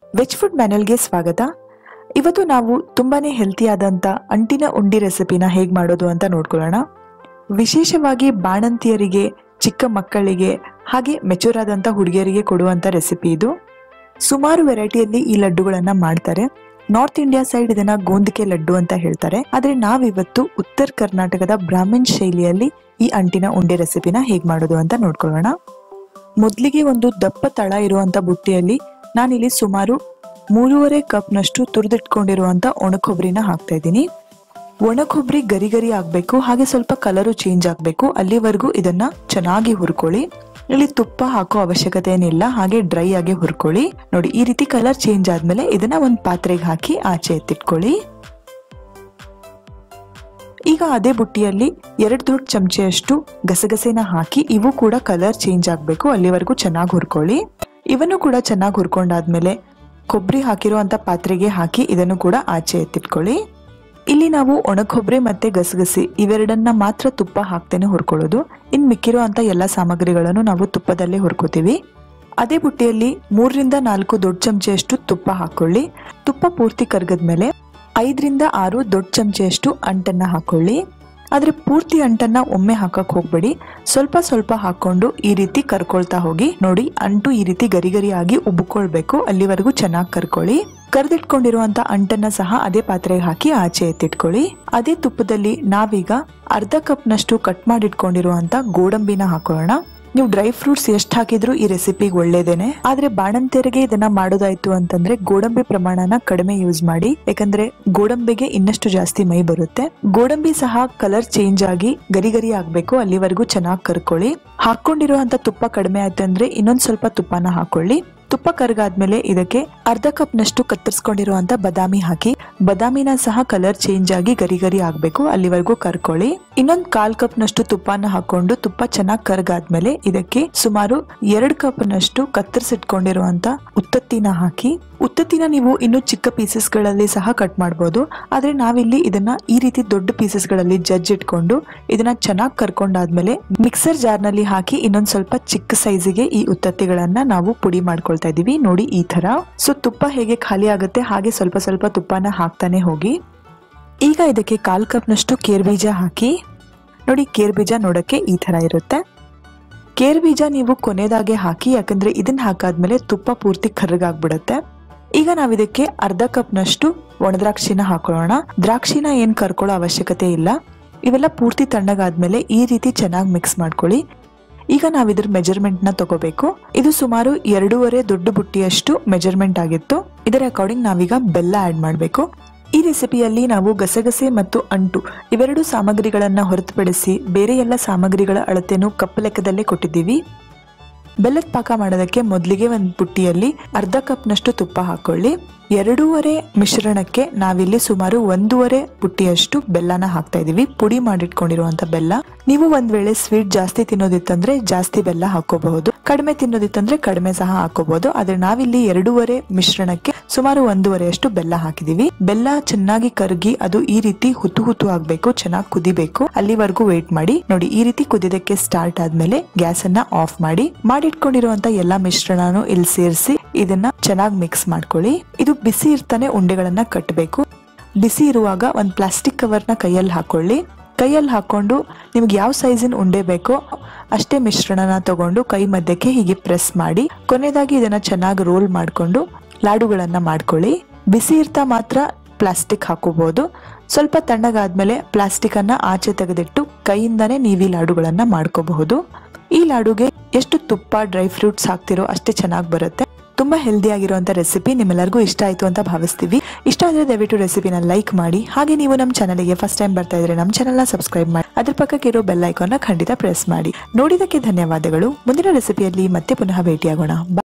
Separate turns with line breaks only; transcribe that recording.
veg food ಮ್ಯಾನಲ್ಗೆ ಸ್ವಾಗತ ಇವತ್ತು ನಾವು ತುಂಬಾನೇ ಹೆಲ್ತಿ ಆದಂತ ಅಂಟಿನ ಉಂಡಿ ರೆಸಿಪಿನ ಹೇಗೆ ಮಾಡೋದು ಅಂತ ನೋಡ್ಕೊಳ್ಳೋಣ ವಿಶೇಷವಾಗಿ ಬಾಣಂತಿಯರಿಗೆ ಚಿಕ್ಕ ಮಕ್ಕಳಿಗೆ ಹಾಗೆ ಮೆಚೂರ್ ಆದಂತ ಹುಡುಗಿಯರಿಗೆ ಕೊಡುವಂತ ರೆಸಿಪಿ ಇದು ಸುಮಾರು ವೆರೈಟಿಯಲ್ಲಿ ಈ ಲಡ್ಡುಗಳನ್ನ ಮಾಡ್ತಾರೆ ನಾರ್ತ್ ಇಂಡಿಯಾ ಸೈಡ್ ಇದನ್ನ ಗೋಂದಿಕೆ ಲಡ್ಡು ಅಂತ ಹೇಳ್ತಾರೆ ಆದ್ರೆ ನಾವಿವತ್ತು ಉತ್ತರ ಕರ್ನಾಟಕದ ಬ್ರಾಹ್ಮಿನ್ ಶೈಲಿಯಲ್ಲಿ ಈ ಅಂಟಿನ ಉಂಡೆ ರೆಸಿಪಿನ ಹೇಗ್ ಮಾಡೋದು ಅಂತ ನೋಡ್ಕೊಳ್ಳೋಣ ಮೊದಲಿಗೆ ಒಂದು ದಪ್ಪ ತಳ ಇರುವಂತ ಬುಟ್ಟಿಯಲ್ಲಿ ನಾನಿಲ್ಲಿ ಸುಮಾರು ಮೂರುವರೆ ಕಪ್ನಷ್ಟು ತುರಿದಿಟ್ಕೊಂಡಿರುವಂತ ಒಣಕೊಬ್ಬರಿನ ಹಾಕ್ತಾ ಇದ್ದೀನಿ ಒಣಕೊಬ್ಬರಿ ಗರಿ ಗರಿ ಆಗ್ಬೇಕು ಹಾಗೆ ಸ್ವಲ್ಪ ಕಲರು ಚೇಂಜ್ ಆಗ್ಬೇಕು ಅಲ್ಲಿವರೆಗೂ ಇದನ್ನ ಚೆನ್ನಾಗಿ ಹುರ್ಕೊಳ್ಳಿ ಇಲ್ಲಿ ತುಪ್ಪ ಹಾಕೋ ಅವಶ್ಯಕತೆ ಏನಿಲ್ಲ ಹಾಗೆ ಡ್ರೈ ಆಗಿ ಹುರ್ಕೊಳ್ಳಿ ನೋಡಿ ಈ ರೀತಿ ಕಲರ್ ಚೇಂಜ್ ಆದ್ಮೇಲೆ ಇದನ್ನ ಒಂದು ಪಾತ್ರೆಗೆ ಹಾಕಿ ಆಚೆ ಎತ್ತಿಟ್ಕೊಳ್ಳಿ ಈಗ ಅದೇ ಬುಟ್ಟಿಯಲ್ಲಿ ಎರಡು ದೊಡ್ಡ ಚಮಚೆಯಷ್ಟು ಗಸಗಸೆನ ಹಾಕಿ ಇವು ಕೂಡ ಕಲರ್ ಚೇಂಜ್ ಆಗಬೇಕು ಅಲ್ಲಿವರೆಗೂ ಚೆನ್ನಾಗಿ ಹುರ್ಕೊಳ್ಳಿ ಇವನ್ನು ಕೂಡ ಚೆನ್ನಾಗಿ ಹುರ್ಕೊಂಡಾದ್ಮೇಲೆ ಕೊಬ್ಬರಿ ಹಾಕಿರುವಂತ ಪಾತ್ರೆಗೆ ಹಾಕಿ ಇದನ್ನು ಕೂಡ ಆಚೆ ಎತ್ತಿಟ್ಕೊಳ್ಳಿ ಇಲ್ಲಿ ನಾವು ಒಣಕೊಬ್ಬರಿ ಮತ್ತೆ ಗಸಗಸೆ ಇವೆರಡನ್ನ ಮಾತ್ರ ತುಪ್ಪ ಹಾಕ್ತೇನೆ ಹುರ್ಕೊಳ್ಳೋದು ಇನ್ ಮಿಕ್ಕಿರೋ ಅಂತ ಎಲ್ಲ ಸಾಮಗ್ರಿಗಳನ್ನು ನಾವು ತುಪ್ಪದಲ್ಲೇ ಹುರ್ಕೋತೀವಿ ಅದೇ ಬುಟ್ಟಿಯಲ್ಲಿ ಮೂರರಿಂದ ನಾಲ್ಕು ದೊಡ್ಡ ಚಮಚೆಯಷ್ಟು ತುಪ್ಪ ಹಾಕೊಳ್ಳಿ ತುಪ್ಪ ಪೂರ್ತಿ ಕರ್ಗದ್ಮೇಲೆ ಐದರಿಂದ ಆರು ದೊಡ್ಡ ಚಮಚೆಯಷ್ಟು ಅಂಟನ್ನ ಹಾಕೊಳ್ಳಿ ಆದ್ರೆ ಪೂರ್ತಿ ಅಂಟನ್ನ ಒಮ್ಮೆ ಹಾಕಕ್ ಹೋಗ್ಬೇಡಿ ಸ್ವಲ್ಪ ಸ್ವಲ್ಪ ಹಾಕೊಂಡು ಈ ರೀತಿ ಕರ್ಕೊಳ್ತಾ ಹೋಗಿ ನೋಡಿ ಅಂಟು ಈ ರೀತಿ ಗರಿ ಗರಿ ಆಗಿ ಉಬ್ಕೊಳ್ಬೇಕು ಅಲ್ಲಿವರೆಗೂ ಚೆನ್ನಾಗಿ ಕರ್ಕೊಳ್ಳಿ ಕರ್ದಿಟ್ಕೊಂಡಿರುವಂತ ಅಂಟನ್ನ ಸಹ ಅದೇ ಪಾತ್ರೆಗೆ ಹಾಕಿ ಆಚೆ ಎತ್ತಿಟ್ಕೊಳ್ಳಿ ಅದೇ ತುಪ್ಪದಲ್ಲಿ ನಾವೀಗ ಅರ್ಧ ಕಪ್ನಷ್ಟು ಕಟ್ ಮಾಡಿಟ್ಕೊಂಡಿರುವಂತ ಗೋಡಂಬಿನ ಹಾಕೊಳ್ಳೋಣ ನೀವು ಡ್ರೈ ಫ್ರೂಟ್ಸ್ ಎಷ್ಟು ಹಾಕಿದ್ರು ಈ ರೆಸಿಪಿಗೆ ಒಳ್ಳೇದೇನೆ ಆದ್ರೆ ಬಾಣಂತಿಯರಿಗೆ ಇದನ್ನ ಮಾಡೋದಾಯ್ತು ಅಂತಂದ್ರೆ ಗೋಡಂಬಿ ಪ್ರಮಾಣನ ಕಡಿಮೆ ಯೂಸ್ ಮಾಡಿ ಯಾಕಂದ್ರೆ ಗೋಡಂಬಿಗೆ ಇನ್ನಷ್ಟು ಜಾಸ್ತಿ ಮೈ ಬರುತ್ತೆ ಗೋಡಂಬಿ ಸಹ ಕಲರ್ ಚೇಂಜ್ ಆಗಿ ಗರಿ ಗರಿ ಆಗ್ಬೇಕು ಅಲ್ಲಿವರೆಗೂ ಚೆನ್ನಾಗಿ ಕರ್ಕೊಳ್ಳಿ ಹಾಕೊಂಡಿರುವಂತ ತುಪ್ಪ ಕಡಿಮೆ ಆಯ್ತು ಅಂದ್ರೆ ಇನ್ನೊಂದ್ ಸ್ವಲ್ಪ ತುಪ್ಪನ ಹಾಕೊಳ್ಳಿ ತುಪ್ಪ ಕರ್ಗಾದ್ಮೇಲೆ ಇದಕ್ಕೆ ಅರ್ಧ ಕಪ್ ನಷ್ಟು ಕತ್ತರಿಸ್ಕೊಂಡಿರುವಂತ ಬದಾಮಿ ಹಾಕಿ ಬದಾಮಿನ ಸಹ ಕಲರ್ ಚೇಂಜ್ ಆಗಿ ಗರಿ ಗರಿ ಆಗ್ಬೇಕು ಅಲ್ಲಿವರೆಗೂ ಕರ್ಕೊಳ್ಳಿ ಇನ್ನೊಂದ್ ಕಾಲ್ ಕಪ್ ನಷ್ಟು ತುಪ್ಪನ ಹಾಕೊಂಡು ತುಪ್ಪ ಚೆನ್ನಾಗಿ ಕರ್ಗಾದ್ಮೇಲೆ ಇದಕ್ಕೆ ಸುಮಾರು ಎರಡ್ ಕಪ್ ನಷ್ಟು ಕತ್ತರಿಸಿಟ್ಕೊಂಡಿರುವಂತ ಉತ್ತತ್ತಿನ ಹಾಕಿ ಉತ್ತತ್ತಿನ ನೀವು ಇನ್ನು ಚಿಕ್ಕ ಪೀಸಸ್ ಗಳಲ್ಲಿ ಸಹ ಕಟ್ ಮಾಡಬಹುದು ಆದ್ರೆ ನಾವಿಲ್ಲಿ ಇದನ್ನ ಈ ರೀತಿ ದೊಡ್ಡ ಪೀಸಸ್ ಗಳಲ್ಲಿ ಜಜ್ಜ್ ಇಟ್ಕೊಂಡು ಇದನ್ನ ಚೆನ್ನಾಗಿ ಕರ್ಕೊಂಡಾದ್ಮೇಲೆ ಮಿಕ್ಸರ್ ಜಾರ್ ನಲ್ಲಿ ಹಾಕಿ ಇನ್ನೊಂದ್ ಸ್ವಲ್ಪ ಚಿಕ್ಕ ಸೈಜಿಗೆ ಈ ಉತ್ತತ್ತಿಗಳನ್ನ ನಾವು ಪುಡಿ ಮಾಡ್ಕೊಳ್ತಾ ಇದೀವಿ ನೋಡಿ ಈ ತರ ಸೊ ತುಪ್ಪ ಹೇಗೆ ಖಾಲಿ ಆಗುತ್ತೆ ಹಾಗೆ ಸ್ವಲ್ಪ ಸ್ವಲ್ಪ ತುಪ್ಪನ ಹಾಕ್ತಾನೆ ಹೋಗಿ ಈಗ ಇದಕ್ಕೆ ಕಾಲ್ ಕಪ್ ನಷ್ಟು ಕೇರ್ ಬೀಜ ಹಾಕಿ ನೋಡಿ ಕೇರ್ ಬೀಜ ನೋಡಕ್ಕೆ ಈ ತರ ಇರುತ್ತೆ ಕೇರ್ ಬೀಜ ನೀವು ಕೊನೆದಾಗೆ ಹಾಕಿ ಯಾಕಂದ್ರೆ ಇದನ್ನ ಹಾಕಾದ್ಮೇಲೆ ತುಪ್ಪ ಪೂರ್ತಿ ಕರ್ರಗಾಗ್ಬಿಡುತ್ತೆ ಈಗ ನಾವ್ ಇದಕ್ಕೆ ಅರ್ಧ ಕಪ್ ನಷ್ಟು ಒಣದ್ರಾಕ್ಷಿನ ಹಾಕೊಳ್ಳೋಣ ದ್ರಾಕ್ಷಿನ ಏನ್ ಕರ್ಕೊಳ್ಳೋ ಅವಶ್ಯಕತೆ ಇಲ್ಲ ಇವೆಲ್ಲ ಪೂರ್ತಿ ತಣ್ಣಗಾದ್ಮೇಲೆ ಈ ರೀತಿ ಚೆನ್ನಾಗಿ ಮಿಕ್ಸ್ ಮಾಡ್ಕೊಳ್ಳಿ ಈಗ ನಾವ್ ಇದ್ರ ಮೆಜರ್ಮೆಂಟ್ ನ ತಗೋಬೇಕು ಇದು ಸುಮಾರು ಎರಡೂವರೆ ದೊಡ್ಡ ಬುಟ್ಟಿಯಷ್ಟು ಮೆಜರ್ಮೆಂಟ್ ಆಗಿತ್ತು ಇದರ ಅಕಾರ್ಡಿಂಗ್ ನಾವೀಗ ಬೆಲ್ಲ ಆಡ್ ಮಾಡಬೇಕು ಈ ರೆಸಿಪಿಯಲ್ಲಿ ನಾವು ಗಸಗಸೆ ಮತ್ತು ಅಂಟು ಇವೆರಡು ಸಾಮಗ್ರಿಗಳನ್ನ ಹೊರತುಪಡಿಸಿ ಬೇರೆ ಎಲ್ಲ ಸಾಮಗ್ರಿಗಳ ಅಳತೆನೂ ಕಪ್ ಲೆಕ್ಕದಲ್ಲೇ ಕೊಟ್ಟಿದ್ದೀವಿ ಬೆಲ್ಲದ ಪಾಕ ಮಾಡೋದಕ್ಕೆ ಮೊದಲಿಗೆ ಒಂದು ಬುಟ್ಟಿಯಲ್ಲಿ ಅರ್ಧ ಕಪ್ನಷ್ಟು ತುಪ್ಪ ಹಾಕೊಳ್ಳಿ ಎರಡೂವರೆ ಮಿಶ್ರಣಕ್ಕೆ ನಾವಿಲ್ಲಿ ಸುಮಾರು ಒಂದೂವರೆ ಬುಟ್ಟಿಯಷ್ಟು ಬೆಲ್ಲನ ಹಾಕ್ತಾ ಇದೀವಿ ಪುಡಿ ಮಾಡಿಟ್ಕೊಂಡಿರುವಂತ ಬೆಲ್ಲ ನೀವು ಒಂದ್ ವೇಳೆ ಸ್ವೀಟ್ ಜಾಸ್ತಿ ತಿನ್ನೋದಿತ್ತಂದ್ರೆ ಜಾಸ್ತಿ ಬೆಲ್ಲ ಹಾಕೋಬಹುದು ಕಡಿಮೆ ತಿನ್ನೋದಿತ್ತಂದ್ರೆ ಕಡಿಮೆ ಸಹ ಹಾಕೋಬಹುದು ಆದ್ರೆ ನಾವಿಲ್ಲಿ ಎರಡೂವರೆ ಮಿಶ್ರಣಕ್ಕೆ ಸುಮಾರು ಒಂದೂವರೆಯಷ್ಟು ಬೆಲ್ಲ ಹಾಕಿದೀವಿ ಬೆಲ್ಲ ಚೆನ್ನಾಗಿ ಕರಗಿ ಅದು ಈ ರೀತಿ ಹುತು ಹುತು ಆಗ್ಬೇಕು ಚೆನ್ನಾಗಿ ಕುದಿಬೇಕು ಅಲ್ಲಿವರೆಗೂ ವೇಟ್ ಮಾಡಿ ನೋಡಿ ಈ ರೀತಿ ಕುದಿದಕ್ಕೆ ಸ್ಟಾರ್ಟ್ ಆದ್ಮೇಲೆ ಗ್ಯಾಸ್ ಅನ್ನ ಆಫ್ ಮಾಡಿ ಮಾಡಿಟ್ಕೊಂಡಿರುವಂತ ಎಲ್ಲಾ ಮಿಶ್ರಣನು ಇಲ್ಲಿ ಸೇರಿಸಿ ಇದನ್ನ ಚೆನ್ನಾಗಿ ಮಿಕ್ಸ್ ಮಾಡ್ಕೊಳ್ಳಿ ಇದು ಬಿಸಿ ಇರ್ತಾನೆ ಉಂಡೆಗಳನ್ನ ಕಟ್ಟಬೇಕು ಬಿಸಿ ಇರುವಾಗ ಒಂದು ಪ್ಲಾಸ್ಟಿಕ್ ಕವರ್ನ ಕೈಯಲ್ಲಿ ಹಾಕೊಳ್ಳಿ ಕೈಯಲ್ಲಿ ಹಾಕೊಂಡು ನಿಮ್ಗೆ ಯಾವ ಸೈಜಿನ ಉಂಡೆ ಬೇಕೋ ಅಷ್ಟೇ ಮಿಶ್ರಣನ ತಗೊಂಡು ಕೈ ಮಧ್ಯಕ್ಕೆ ಹೀಗೆ ಪ್ರೆಸ್ ಮಾಡಿ ಕೊನೆಯದಾಗಿ ಇದನ್ನ ಚೆನ್ನಾಗಿ ರೋಲ್ ಮಾಡಿಕೊಂಡು ಲಾಡುಗಳನ್ನ ಮಾಡ್ಕೊಳ್ಳಿ ಬಿಸಿ ಇರ್ತಾ ಮಾತ್ರ ಪ್ಲಾಸ್ಟಿಕ್ ಹಾಕೋಬಹುದು ಸ್ವಲ್ಪ ತಣ್ಣಗಾದ್ಮೇಲೆ ಪ್ಲಾಸ್ಟಿಕ್ ಅನ್ನ ಆಚೆ ತೆಗೆದಿಟ್ಟು ಕೈಯಿಂದಾನೇ ನೀವು ಈ ಲಾಡುಗಳನ್ನ ಮಾಡ್ಕೋಬಹುದು ಈ ಲಾಡುಗೆ ಎಷ್ಟು ತುಪ್ಪ ಡ್ರೈ ಫ್ರೂಟ್ಸ್ ಹಾಕ್ತಿರೋ ಅಷ್ಟೇ ಚೆನ್ನಾಗಿ ಬರುತ್ತೆ ತುಂಬಾ ಹೆಲ್ದಿ ಆಗಿರುವಂತ ರೆಸಿಪಿ ನಿಮ್ಮೆಲ್ಲರಿಗೂ ಇಷ್ಟ ಆಯ್ತು ಅಂತ ಭಾವಿಸ್ತೀವಿ ಇಷ್ಟ ಆದ್ರೆ ದಯವಿಟ್ಟು ರೆಸಿಪಿನ ಲೈಕ್ ಮಾಡಿ ಹಾಗೆ ನೀವು ನಮ್ಮ ಚಾನಲ್ಗೆ ಫಸ್ಟ್ ಟೈಮ್ ಬರ್ತಾ ಇದ್ರೆ ನಮ್ಮ ಚಾನಲ್ನ ಸಬ್ಸ್ಕ್ರೈಬ್ ಮಾಡಿ ಅದ್ರ ಪಕ್ಕಕ್ಕೆ ಇರೋ ಬೆಲ್ ಐಕಾನ್ನ ಖಂಡಿತ ಪ್ರೆಸ್ ಮಾಡಿ ನೋಡಿದಕ್ಕೆ ಧನ್ಯವಾದಗಳು ಮುಂದಿನ ರೆಸಿಪಿಯಲ್ಲಿ ಮತ್ತೆ ಪುನಃ ಭೇಟಿಯಾಗೋಣ